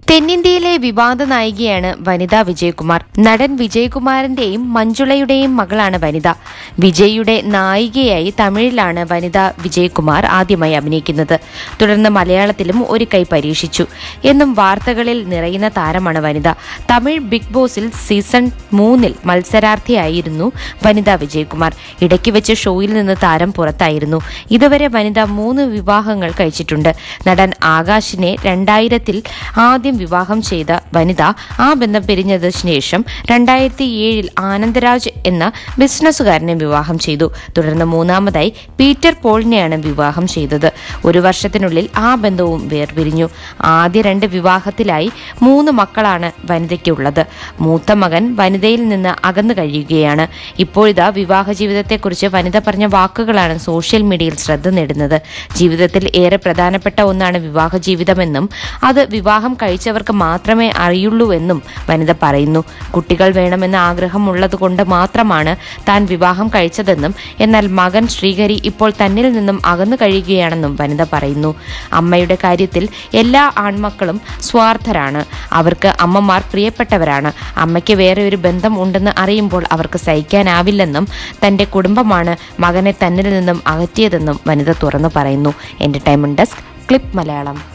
തെന്നിന്ത്യയിലെ വിവാദ നായികയാണ് വനിത വിജയകുമാർ നടൻ വിജയകുമാറിന്റെയും മഞ്ജുളയുടെയും മകളാണ് വനിത വിജയുടെ നായികയായി തമിഴിലാണ് വനിത വിജയകുമാർ ആദ്യമായി അഭിനയിക്കുന്നത് തുടർന്ന് മലയാളത്തിലും ഒരു കൈ പരീക്ഷിച്ചു എന്നും വാർത്തകളിൽ നിറയുന്ന താരമാണ് വനിത തമിഴ് ബിഗ് ബോസിൽ സീസൺ മൂന്നിൽ മത്സരാർത്ഥിയായിരുന്നു വനിത വിജയകുമാർ ഇടയ്ക്ക് വെച്ച് ഷോയിൽ നിന്ന് താരം പുറത്തായിരുന്നു ഇതുവരെ വനിത മൂന്ന് വിവാഹങ്ങൾ കഴിച്ചിട്ടുണ്ട് നടൻ ആകാശിനെ രണ്ടായിരത്തിൽ ആദ്യം വിവാഹം ചെയ്ത വനിത ആ ബന്ധം പിരിഞ്ഞതിന് ശേഷം രണ്ടായിരത്തി ഏഴിൽ ആനന്ദരാജ് എന്ന ബിസിനസ്സുകാരനെ വിവാഹം ചെയ്തു തുടർന്ന് മൂന്നാമതായി പീറ്റർ പോളിനെയാണ് വിവാഹം ചെയ്തത് ഒരു വർഷത്തിനുള്ളിൽ ആ ബന്ധവും വേർപിരിഞ്ഞു ആദ്യ രണ്ട് വിവാഹത്തിലായി മൂന്ന് മക്കളാണ് വനിതയ്ക്കുള്ളത് മൂത്ത മകൻ വനിതയിൽ നിന്ന് അകന്നു കഴിയുകയാണ് ഇപ്പോഴിതാ വിവാഹ ജീവിതത്തെക്കുറിച്ച് വനിത പറഞ്ഞ വാക്കുകളാണ് സോഷ്യൽ മീഡിയയിൽ ശ്രദ്ധ നേടുന്നത് ജീവിതത്തിൽ ഏറെ പ്രധാനപ്പെട്ട ഒന്നാണ് വിവാഹ ജീവിതമെന്നും അത് വിവാഹം കഴിച്ചവർക്ക് മാത്രമേ അറിയുള്ളൂ എന്നും വനിത പറയുന്നു കുട്ടികൾ വേണമെന്ന ആഗ്രഹമുള്ളത് കൊണ്ട് മാത്രമാണ് താൻ വിവാഹം കഴിച്ചതെന്നും എന്നാൽ മകൻ ശ്രീഹരി ഇപ്പോൾ തന്നിൽ നിന്നും അകന്നു കഴിയുകയാണെന്നും വനിത പറയുന്നു അമ്മയുടെ കാര്യത്തിൽ എല്ലാ ആൺമക്കളും സ്വാർത്ഥരാണ് അവർക്ക് അമ്മമാർ പ്രിയപ്പെട്ടവരാണ് അമ്മയ്ക്ക് വേറെ ഒരു ബന്ധം ഉണ്ടെന്ന് അറിയുമ്പോൾ അവർക്ക് സഹിക്കാനാവില്ലെന്നും തന്റെ കുടുംബമാണ് മകനെ തന്നിൽ നിന്നും അകറ്റിയതെന്നും വനിത തുറന്നു പറയുന്നു എന്റർടൈൻമെന്റ് ഡെസ്ക് ക്ലിപ്പ് മലയാളം